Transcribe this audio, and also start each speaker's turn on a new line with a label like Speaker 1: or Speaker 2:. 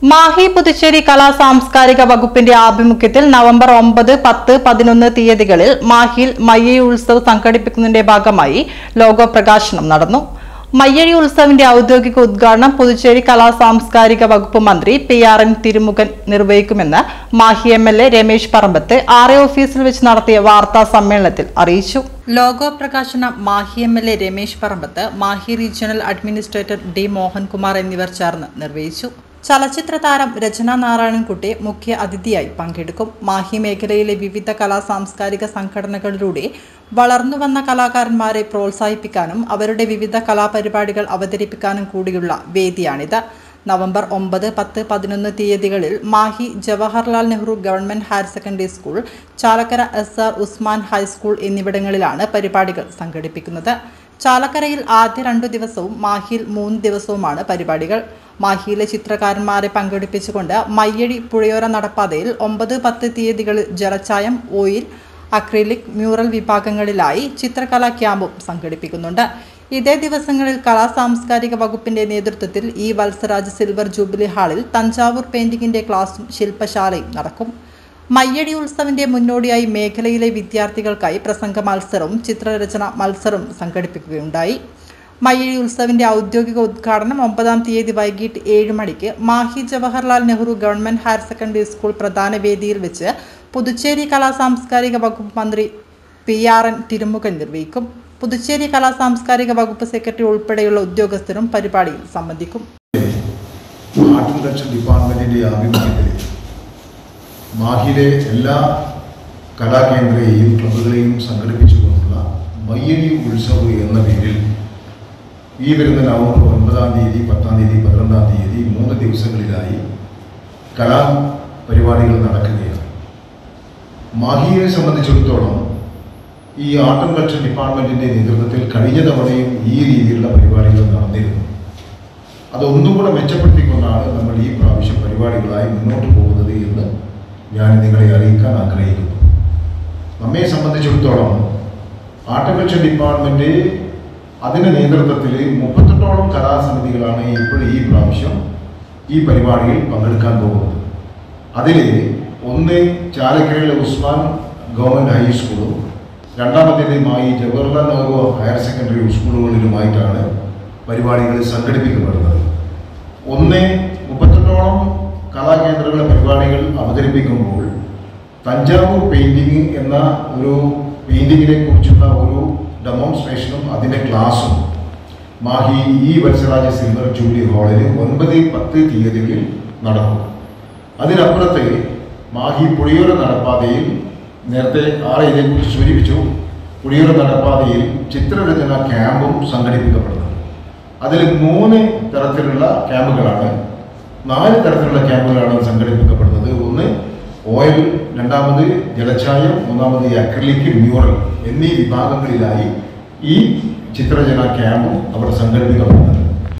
Speaker 1: മാഹി പുതുച്ചേരി കലാ സാംസ്കാരിക വകുപ്പിന്റെ ആഭിമുഖ്യത്തിൽ നവംബർ ഒമ്പത് പത്ത് പതിനൊന്ന് തീയതികളിൽ മാഹിയിൽ മയ്യഴി ഉത്സവ് സംഘടിപ്പിക്കുന്നതിന്റെ ഭാഗമായി ലോഗോ പ്രകാശനം നടന്നു മയ്യഴി ഉത്സവിന്റെ ഔദ്യോഗിക ഉദ്ഘാടനം പുതുച്ചേരി കലാ സാംസ്കാരിക വകുപ്പ് മന്ത്രി പി ആർ എൻ തിരുമുഖൻ നിർവഹിക്കുമെന്ന് Mahe M L A Ramesh Parambath R A ഓഫീസിൽ വെച്ച് നടത്തിയ വാർത്താ സമ്മേളനത്തിൽ അറിയിച്ചു ലോഗോ പ്രകാശനം Mahe M L A Ramesh Parambath Mahe regional administrator D Mohankumar എന്നിവർ ചേർന്ന് നിർവഹിച്ചു ചലച്ചിത്ര താരം രചന നാരായണൻകുട്ടി മുഖ്യ അതിഥിയായി പങ്കെടുക്കും മാഹി മേഖലയിലെ വിവിധ കലാ സാംസ്കാരിക സംഘടനകളിലൂടെ വളർന്നുവന്ന കലാകാരന്മാരെ പ്രോത്സാഹിപ്പിക്കാനും അവരുടെ വിവിധ കലാപരിപാടികൾ അവതരിപ്പിക്കാനും കൂടിയുള്ള വേദിയാണിത് നവംബർ ഒമ്പത് പത്ത് പതിനൊന്ന് തീയതികളിൽ Mahe Jawaharlal Nehru government higher secondary school Chalakkara S R Usman high school എന്നിവിടങ്ങളിലാണ് പരിപാടികൾ സംഘടിപ്പിക്കുന്നത് ചാലക്കരയിൽ ആദ്യ രണ്ടു ദിവസവും മാഹിയിൽ മൂന്ന് ദിവസവുമാണ് പരിപാടികൾ മാഹിയിലെ ചിത്രകാരന്മാരെ പങ്കെടുപ്പിച്ചുകൊണ്ട് മയ്യഴി പുഴയോര നടപ്പാതയിൽ ഒമ്പത് പത്ത് തീയതികളിൽ ജലച്ചായം ഓയിൽ അക്രിലിക് മ്യൂറൽ വിഭാഗങ്ങളിലായി ചിത്രകലാ ക്യാമ്പും സംഘടിപ്പിക്കുന്നുണ്ട് ഇതേ ദിവസങ്ങളിൽ കലാ സാംസ്കാരിക വകുപ്പിന്റെ നേതൃത്വത്തിൽ ഈ വത്സരാജ് സിൽവർ ജൂബിലി ഹാളിൽ തഞ്ചാവൂർ പെയിന്റിംഗിന്റെ ക്ലാസും ശില്പശാലയും നടക്കും മയ്യടി ഉത്സവിന്റെ മുന്നോടിയായി മേഖലയിലെ വിദ്യാർത്ഥികൾക്കായി പ്രസംഗ മത്സരവും ചിത്രരചന മത്സരവും സംഘടിപ്പിക്കുകയുണ്ടായി മയ്യഴി ഉത്സവിന്റെ ഔദ്യോഗിക ഉദ്ഘാടനം ഒമ്പതാം തീയതി വൈകിട്ട് ഏഴ് മണിക്ക് Mahe Jawaharlal Nehru government higher secondary school പ്രധാന വേദിയിൽ വെച്ച് പുതുച്ചേരി കലാ സാംസ്കാരിക വകുപ്പ് മന്ത്രി പി ആർ എൻ തിരുമുഖൻ നിർവഹിക്കും പുതുച്ചേരി കലാ സാംസ്കാരിക വകുപ്പ് സെക്രട്ടറി ഉൾപ്പെടെയുള്ള ഉദ്യോഗസ്ഥരും പരിപാടിയിൽ സംബന്ധിക്കും
Speaker 2: ആർട്ട് ആൻഡ് കൾച്ചർ ഡിപ്പാർട്ട്മെന്റിന്റെ ആഭിമുഖ്യത്തിൽ മാഹിയിലെ എല്ലാ കലാകേന്ദ്രയെയും ക്ലബുകളെയും സംഘടിപ്പിച്ചുകൊണ്ടുള്ള മയ്യഴി ഉത്സവ് എന്ന പേരിൽ ഈ വരുന്ന നവംബർ ഒൻപതാം തീയതി പത്താം തീയതി പന്ത്രണ്ടാം തീയതി മൂന്ന് ദിവസങ്ങളിലായി കലാ പരിപാടികൾ നടക്കുകയാണ് മാഹിയെ സംബന്ധിച്ചിടത്തോളം ഈ ആർട്ട് ആൻഡ് കൾച്ചർ ഡിപ്പാർട്ട്മെന്റിന്റെ നേതൃത്വത്തിൽ കഴിഞ്ഞ തവണയും ഈ രീതിയിലുള്ള പരിപാടികൾ നടന്നിരുന്നു അതൊന്നും കൂടെ മെച്ചപ്പെടുത്തിക്കൊണ്ടാണ് നമ്മൾ ഈ പ്രാവശ്യം പരിപാടികളായി മുന്നോട്ട് പോകുന്നത് എന്ന് ഞാൻ നിങ്ങളെ അറിയിക്കാൻ ആഗ്രഹിക്കുന്നു നമ്മെ സംബന്ധിച്ചിടത്തോളം ആർട്ടിക്കൾച്ചർ ഡിപ്പാർട്ട്മെന്റ് അതിൻ്റെ നേതൃത്വത്തിൽ മുപ്പത്തെട്ടോളം കലാസമിതികളാണ് ഇപ്പോൾ ഈ പ്രാവശ്യം ഈ പരിപാടിയിൽ പങ്കെടുക്കാൻ പോകുന്നത് അതിൽ ഒന്ന് ചാലക്കരയിലെ ഉസ്മാൻ ഗവൺമെൻറ് ഹൈസ്കൂളും രണ്ടാമത്തേതുമായി ജവഹർലാൽ നെഹ്റു ഹയർ സെക്കൻഡറി സ്കൂളുകളിലുമായിട്ടാണ് പരിപാടികൾ സംഘടിപ്പിക്കപ്പെടുന്നത് ഒന്ന് മുപ്പത്തെട്ടോളം കലാകേന്ദ്രങ്ങളുടെ പരിപാടികൾ അവതരിപ്പിക്കുമ്പോൾ തഞ്ചാവൂർ പെയിന്റിംഗ് എന്ന ഒരു പെയിന്റിങ്ങിനെ കുറിച്ചുള്ള ഒരു ഡെമോൺസ്ട്രേഷനും അതിൻ്റെ ക്ലാസ്സും മാഹി ഈ വത്സരാജ സിൽവർ ജൂബിലി ഹാളിൽ ഒൻപത് പത്ത് തീയതികളിൽ നടക്കും അതിനപ്പുറത്ത് മാഹി പുളിയൂര നടപ്പാതയിൽ നേരത്തെ ആറ് ഇതേക്കുറിച്ച് സൂചിപ്പിച്ചു പുളിയൂര നടപ്പാതയിൽ ചിത്രരചന ക്യാമ്പും സംഘടിപ്പിക്കപ്പെടുന്നത് അതിൽ മൂന്ന് തരത്തിലുള്ള ക്യാമ്പുകളാണ് നാല് തരത്തിലുള്ള ക്യാമ്പുകളാണ് സംഘടിപ്പിക്കപ്പെടുന്നത് ഒന്ന് ഓയിൽ രണ്ടാമത് ജലച്ചായം മൂന്നാമത് അക്രലിക് മ്യൂറൽ എന്നീ വിഭാഗങ്ങളിലായി ഈ ചിത്രരചന ക്യാമ്പും അവിടെ സംഘടിപ്പിക്കപ്പെടുന്നത്